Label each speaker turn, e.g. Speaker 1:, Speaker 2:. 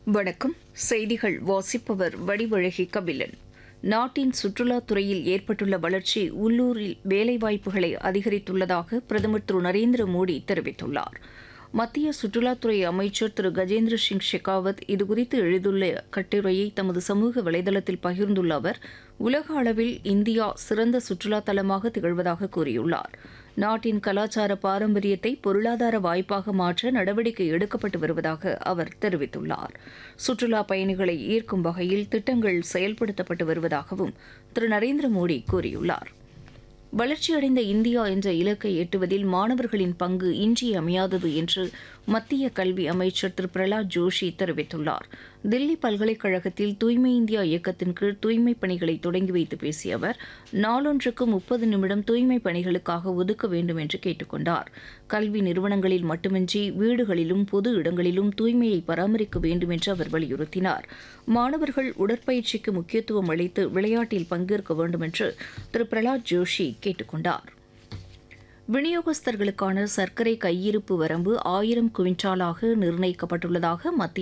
Speaker 1: வணக்கம் செய்திகள் வாசிப்பவர் வடிவழகி கபிலன் நாட்டின் சுற்றுலாத் துறையில் ஏற்பட்டுள்ள வளர்ச்சி உள்ளூரில் வேலைவாய்ப்புகளை அதிகரித்துள்ளதாக பிரதமர் திரு நரேந்திர மோடி தெரிவித்துள்ளார் மத்திய சுற்றுலாத்துறை அமைச்சர் திரு கஜேந்திர சிங் ஷெகாவத் இதுகுறித்து எழுதுள்ள கட்டுரையை தமது சமூக வலைதளத்தில் பகிர்ந்துள்ள அவர் உலக அளவில் இந்தியா சிறந்த சுற்றுலா தலமாக திகழ்வதாக கூறியுள்ளார் நாட்டின் கலாச்சார பாரம்பரியத்தை பொருளாதார வாய்ப்பாக மாற்ற நடவடிக்கை எடுக்கப்பட்டு வருவதாக அவர் தெரிவித்துள்ளார் சுற்றுலா பயணிகளை ஈர்க்கும் வகையில் திட்டங்கள் செயல்படுத்தப்பட்டு வருவதாகவும் திரு நரேந்திர மோடி கூறியுள்ளார் வளர்ச்சியடைந்த இந்தியா என்ற இலக்கை எட்டுவதில் மாணவர்களின் பங்கு இன்றியமையாதது என்று மத்திய கல்வி அமைச்சர் திரு பிரலாத் ஜோஷி தெரிவித்துள்ளார் தில்லி பல்கலைக்கழகத்தில் தூய்மை இந்தியா இயக்கத்தின் கீழ் தூய்மை பணிகளை தொடங்கி வைத்து பேசிய அவர் நாளொன்றுக்கு முப்பது நிமிடம் தூய்மை பணிகளுக்காக ஒதுக்க வேண்டும் என்று கேட்டுக்கொண்டார் கல்வி நிறுவனங்களில் மட்டுமின்றி வீடுகளிலும் பொது இடங்களிலும் தூய்மையை பராமரிக்க வேண்டும் என்று அவர் வலியுறுத்தினார் மாணவர்கள் உடற்பயிற்சிக்கு முக்கியத்துவம் அளித்து விளையாட்டில் பங்கேற்க வேண்டும் என்று திரு பிரலாத் ஜோஷி கேட்டுக்கொண்டார் விநியோகஸ்தர்களுக்கான சர்க்கரை கையிருப்பு வரம்பு ஆயிரம் குவிண்டாலாக நிர்ணயிக்கப்பட்டுள்ளதாக மத்திய